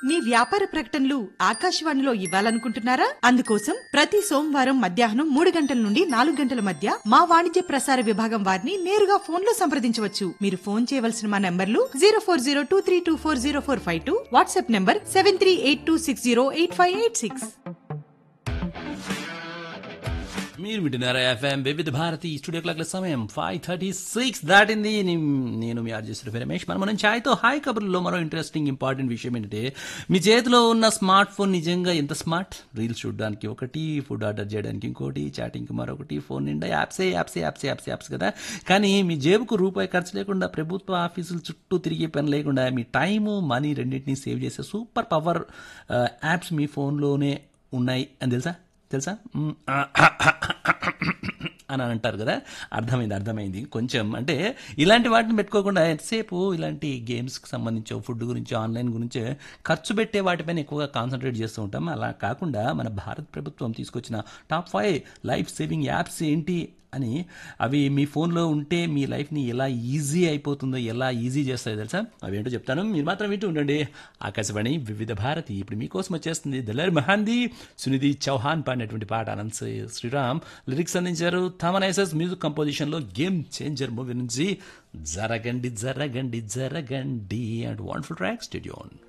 మీ వ్యాపార ప్రకటనలు ఆకాశవాణిలో ఇవ్వాలనుకుంటున్నారా అందుకోసం ప్రతి సోమవారం మధ్యాహ్నం మూడు గంటల నుండి నాలుగు గంటల మధ్య మా వాణిజ్య ప్రసార విభాగం వారిని నేరుగా ఫోన్ లో సంప్రదించవచ్చు మీరు ఫోన్ చేయవలసిన మా నంబర్లు zero four zero two three two four zero four five two WhatsApp number seven three eight two six zero eight five eight six మీరు వింటున్నారా ఎఫ్ఎం వివిధ భారతి స్టూడియో క్లాక్ల సమయం ఫైవ్ థర్టీ సిక్స్ దాటింది నే- నేను మీ ఆర్జెస్ట్ రమేష్ మనం మనం ఛాయ్తో హాయ్ కబుర్లో మరో ఇంట్రెస్టింగ్ ఇంపార్టెంట్ విషయం ఏంటంటే మీ చేతిలో ఉన్న స్మార్ట్ ఫోన్ నిజంగా ఎంత స్మార్ట్ రీల్స్ చూడడానికి ఒకటి ఫుడ్ ఆర్డర్ చేయడానికి ఇంకోటి చాటింగ్కి మరొకటి ఫోన్ నిండా యాప్సే యాప్సే యాప్సే యాప్స్ యాప్స్ కదా కానీ మీ జేబుకు రూపాయి ఖర్చు లేకుండా ప్రభుత్వ ఆఫీసుల చుట్టూ తిరిగే పని లేకుండా మీ టైము మనీ రెండింటినీ సేవ్ చేసే సూపర్ పవర్ యాప్స్ మీ ఫోన్లోనే ఉన్నాయి అని తెలుసా తెలుసా మ్, ఆ, అని అంటారు కదా అర్థమైంది అర్థమైంది కొంచెం అంటే ఇలాంటి వాటిని పెట్టుకోకుండా ఎంతసేపు ఇలాంటి గేమ్స్కి సంబంధించో ఫుడ్ గురించి ఆన్లైన్ గురించి ఖర్చు పెట్టే వాటిపైన ఎక్కువగా కాన్సన్ట్రేట్ చేస్తూ ఉంటాం అలా కాకుండా మన భారత ప్రభుత్వం తీసుకొచ్చిన top five life saving apps ఏంటి అని అవి మీ ఫోన్లో ఉంటే మీ లైఫ్ని ఎలా ఈజీ అయిపోతుందో ఎలా ఈజీ చేస్తాయో తెలుసా అవేంటో చెప్తాను మీరు మాత్రం వింటూ ఉండండి ఆకాశవాణి వివిధ భారతి ఇప్పుడు మీకోసం వచ్చేస్తుంది దలర్ మహాంది సునిధి చౌహాన్ పాడినటువంటి పాట అనంత్ శ్రీరామ్ లిరిక్స్ అందించారు థమనైసెస్ మ్యూజిక్ కంపోజిషన్లో గేమ్ చేంజర్ మూవీ నుంచి జరగండి జరగండి జరగండి అండ్ వండర్ఫుల్ ట్రాక్ స్టేడియోన్